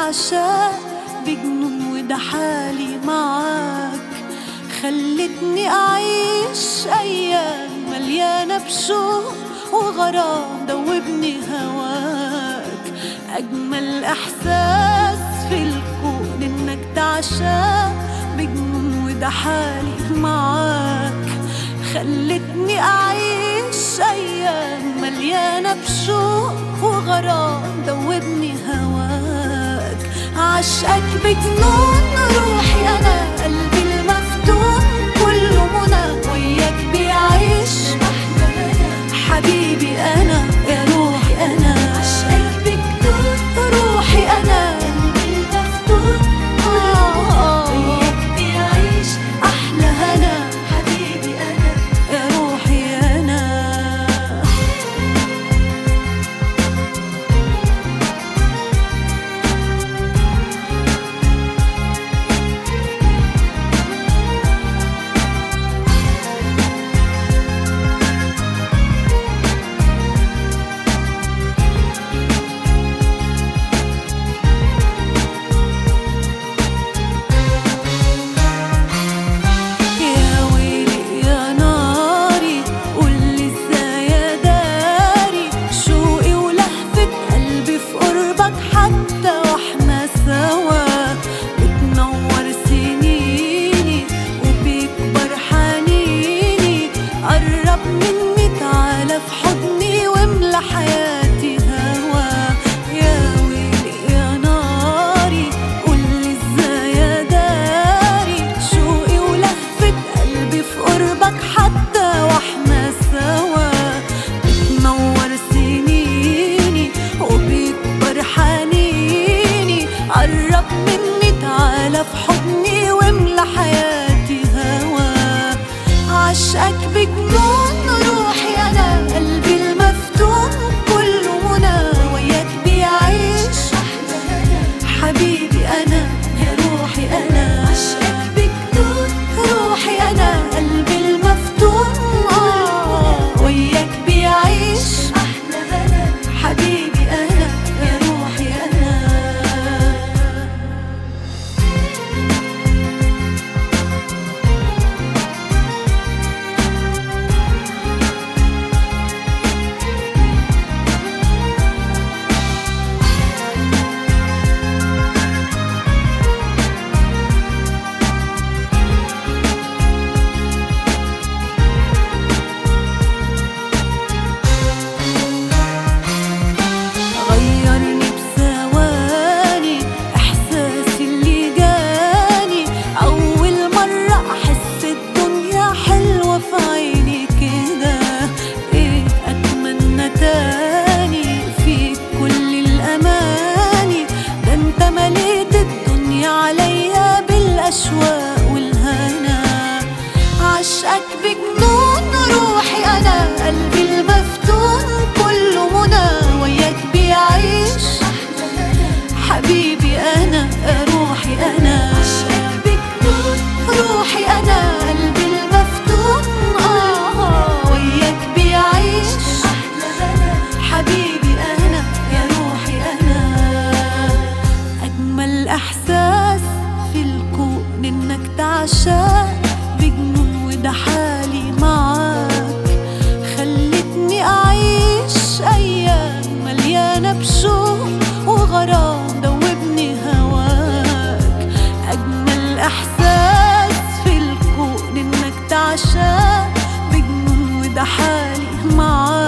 تعشق بجنون وده حالي معاك خلتني أعيش أيام مليانة بشوق وغرام دوبني هواك أجمل إحساس في الكون إنك تعشق بجنون وده حالي معاك خلتني أعيش أيام مليانة بشوق وغرام دوبني هواك عشقك بجنون روحي أنا قلبي المفتون كله منى وياك بيعيش حبيبي أنا يا روحي أنا عشقك بجنون روحي أنا قلبي المفتون وياك بيعيش أحلى هنا حبيبي أنا يا روحي أنا يا ويلي يا ناري قولي ازاي يا داري شوقي ولهفة قلبي في قربك حتى واحنا سوا بتنور سنيني وبيكبر حنيني قرب مني تعالى في حضني واملى حياتي هوا يا ويلي يا ناري قولي ازاي يا داري شوقي ولهفة قلبي في قربك حتى واحنا سوا بتنور سنيني وبيكبر حنيني قرب مني تعالى في حضني واملى حياتي هوا عشقك بجنون روحي انا قلبي المفتون كله منى وياك بيعيش حبيبي انا يا روحي انا عشقك بجنون روحي انا قلبي المفتون آه وياك بيعيش حبيبي انا يا روحي انا غيرني بثواني احساسي اللي جاني اول مرة احس الدنيا حلوة في عيني كده ايه اتمنى تاني فيك كل الاماني ده انت مليت الدنيا عليا بالاشواق والهنا عشقك بجنون روحي انا قلبي المفتون كله منى وياك بيعيش حبيبي انا روحي انا عشقك بجنون روحي انا قلبي المفتون اه وياك بيعيش حبيبي انا يا روحي انا أجمل إحساس في الكون إنك تعشق بجنون وده حالي معاك خلتني أعيش أيام مليانة بشوق وغرام دوبني هواك أجمل إحساس في الكون إنك تعشق بجنون وده حالي معاك